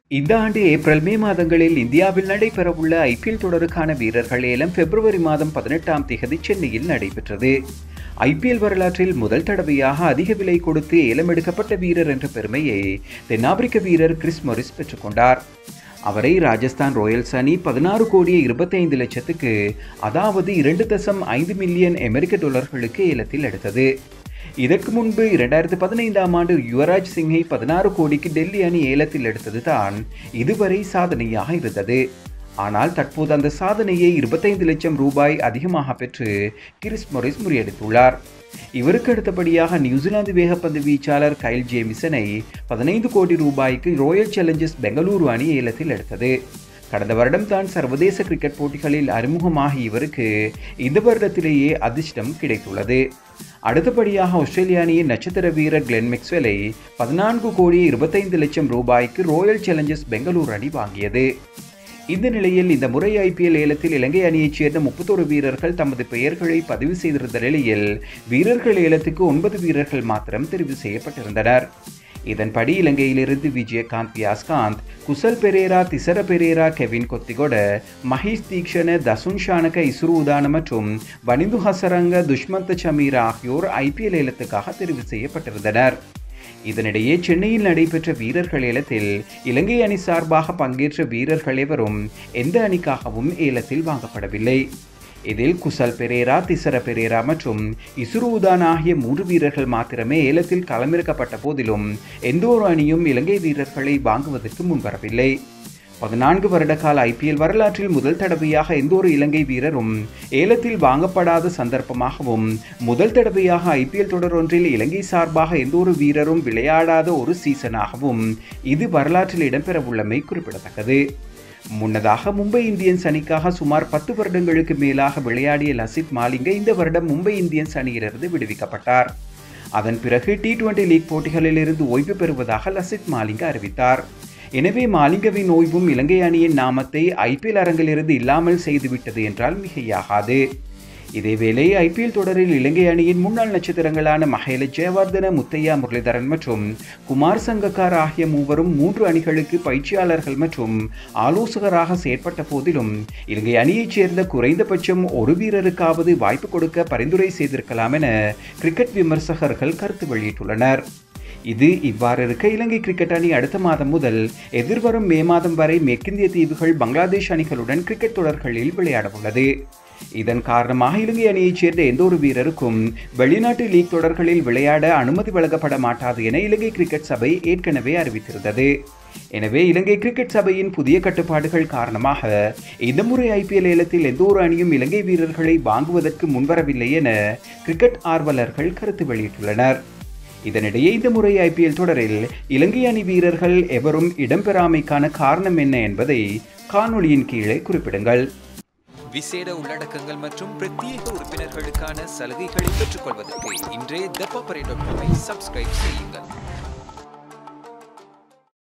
இந்த ஆண்டு April May மாதங்களில் இந்தியாவில் நடைபெறவுள்ள ஐபிஎல் தொடருக்கான வீரர்கள் ஏலம் பிப்ரவரி மாதம் பதினெட்டாம் தேதி சென்னையில் நடைபெற்றது ஐபிஎல் வரலாற்றில் முதல் தடவையாக அதிக விலை கொடுத்து ஏலம் எடுக்கப்பட்ட வீரர் என்ற பெருமையை தென்னாப்பிரிக்க வீரர் கிறிஸ் மொரிஸ் பெற்றுக்கொண்டார் அவரை ராஜஸ்தான் ராயல்ஸ் அணி பதினாறு கோடியே இருபத்தைந்து லட்சத்துக்கு அதாவது இரண்டு தசம் ஐந்து மில்லியன் அமெரிக்க டாலர்களுக்கு ஏலத்தில் எடுத்தது இதற்கு முன்பு இரண்டாயிரத்து பதினைந்தாம் ஆண்டு யுவராஜ் சிங்கை பதினாறு கோடிக்கு டெல்லி அணி ஏலத்தில் எடுத்தது தான் இதுவரை சாதனையாக இருந்தது ஆனால் தற்போது அந்த சாதனையை இருபத்தைந்து லட்சம் ரூபாய் அதிகமாக பெற்று கிறிஸ் மொரிஸ் முறியடித்துள்ளார் இவருக்கு அடுத்தபடியாக நியூசிலாந்து வேகப்பந்து வீச்சாளர் கைல் ஜேமிசனை பதினைந்து கோடி ரூபாய்க்கு ராயல் சேலஞ்சர்ஸ் பெங்களூரு அணி ஏலத்தில் எடுத்தது கடந்த வருடம் தான் சர்வதேச கிரிக்கெட் போட்டிகளில் அறிமுகமாகிய இவருக்கு இந்த வருடத்திலேயே அதிர்ஷ்டம் கிடைத்துள்ளது அடுத்தபடியாக ஆஸ்திரேலிய அணியின் நட்சத்திர வீரர் கிளென் மெக்ஸ்வெலை பதினான்கு கோடி இருபத்தைந்து லட்சம் ரூபாய்க்கு ராயல் சேலஞ்சர்ஸ் பெங்களூரு அணி வாங்கியது இந்த நிலையில் இந்த முறை ஐபிஎல் ஏலத்தில் இலங்கை அணியைச் சேர்ந்த முப்பத்தொரு வீரர்கள் தமது பெயர்களை பதிவு செய்திருந்த நிலையில் வீரர்கள் ஏலத்துக்கு ஒன்பது வீரர்கள் மாத்திரம் தெரிவு செய்யப்பட்டிருந்தனர் இதன்படி இலங்கையிலிருந்து விஜயகாந்த் வியாஸ்காந்த் குசல் பெரேரா திசர பெரேரா கெவின் கொத்திகொட மஹேஷ் தீக்ஷண தசுன் ஷானக இசுரு உதான மற்றும் வனிந்து ஹசரங்க துஷ்மந்த சமீர் ஆகியோர் ஐபிஎல் ஏலத்துக்காக தெரிவு செய்யப்பட்டிருந்தனர் இதனிடையே சென்னையில் நடைபெற்ற வீரர்கள் ஏலத்தில் இலங்கை அணி சார்பாக பங்கேற்ற வீரர்கள் எவரும் எந்த அணிக்காகவும் ஏலத்தில் வாங்கப்படவில்லை இதில் குசல் பெரேரா திசர பெரேரா மற்றும் இசுரு உதான் ஆகிய மூன்று வீரர்கள் மாத்திரமே ஏலத்தில் களமிறக்கப்பட்ட போதிலும் எந்த ஒரு அணியும் இலங்கை வீரர்களை வாங்குவதற்கு முன்வரவில்லை பதினான்கு வருட கால ஐபிஎல் வரலாற்றில் முதல் தடவையாக எந்த ஒரு இலங்கை வீரரும் ஏலத்தில் வாங்கப்படாத சந்தர்ப்பமாகவும் முதல் தடவையாக ஐபிஎல் தொடர் ஒன்றில் இலங்கை சார்பாக எந்த ஒரு வீரரும் விளையாடாத ஒரு சீசனாகவும் இது வரலாற்றில் இடம்பெறவுள்ளமை குறிப்பிடத்தக்கது முன்னதாக மும்பை இந்தியன்ஸ் அணிக்காக சுமார் பத்து வருடங்களுக்கு மேலாக விளையாடிய லசித் மாலிங்க இந்த வருடம் மும்பை இந்தியன்ஸ் அணியிலிருந்து விடுவிக்கப்பட்டார் அதன் பிறகு டி டுவெண்டி லீக் போட்டிகளில் இருந்து ஓய்வு பெறுவதாக லசித் மாலிங்க அறிவித்தார் எனவே மாலிங்கவின் ஓய்வும் இலங்கை அணியின் நாமத்தை ஐபிஎல் அரங்கிலிருந்து இல்லாமல் செய்துவிட்டது என்றால் மிகையாகாது இதேவேளை ஐபிஎல் தொடரில் இலங்கை அணியின் முன்னாள் நட்சத்திரங்களான மஹேல ஜெயவர்தன முத்தையா முரளிதரன் மற்றும் குமார் சங்கக்கார் ஆகிய மூவரும் மூன்று அணிகளுக்கு பயிற்சியாளர்கள் மற்றும் ஆலோசகராக செயற்பட்ட போதிலும் இலங்கை அணியைச் சேர்ந்த குறைந்தபட்சம் ஒரு வீரருக்காவது வாய்ப்பு கொடுக்க பரிந்துரை செய்திருக்கலாம் என கிரிக்கெட் விமர்சகர்கள் கருத்து வெளியிட்டுள்ளனர் இது இவ்வாறு இருக்க இலங்கை கிரிக்கெட் அணி அடுத்த மாதம் முதல் எதிர்வரும் மே மாதம் வரை மேற்கிந்திய தீவுகள் பங்களாதேஷ் அணிகளுடன் கிரிக்கெட் தொடர்களில் விளையாட உள்ளது இதன் காரணமாக இலங்கை அணியைச் சேர்ந்த எந்த ஒரு வீரருக்கும் வெளிநாட்டு லீக் தொடர்களில் விளையாட அனுமதி வழங்கப்பட மாட்டாது என இலங்கை கிரிக்கெட் சபை ஏற்கனவே அறிவித்திருந்தது எனவே இலங்கை கிரிக்கெட் சபையின் புதிய கட்டுப்பாடுகள் காரணமாக இந்த முறை ஐபிஎல் ஏலத்தில் எந்த ஒரு அணியும் இலங்கை வீரர்களை வாங்குவதற்கு முன்வரவில்லை என கிரிக்கெட் ஆர்வலர்கள் கருத்து வெளியிட்டுள்ளனர் இதனிடையே இந்த முறை ஐபிஎல் தொடரில் இலங்கை அணி வீரர்கள் எவரும் இடம்பெறாமைக்கான காரணம் என்ன என்பதை காணொளியின் கீழே குறிப்பிடுங்கள் விசேட உள்ளடக்கங்கள் மற்றும் பிரத்யேக உறுப்பினர்களுக்கான சலுகைகளை பெற்றுக்கொள்வதற்கு இன்றே த பாப்பரே டாட் காமை சப்ஸ்கிரைப் செய்யுங்கள்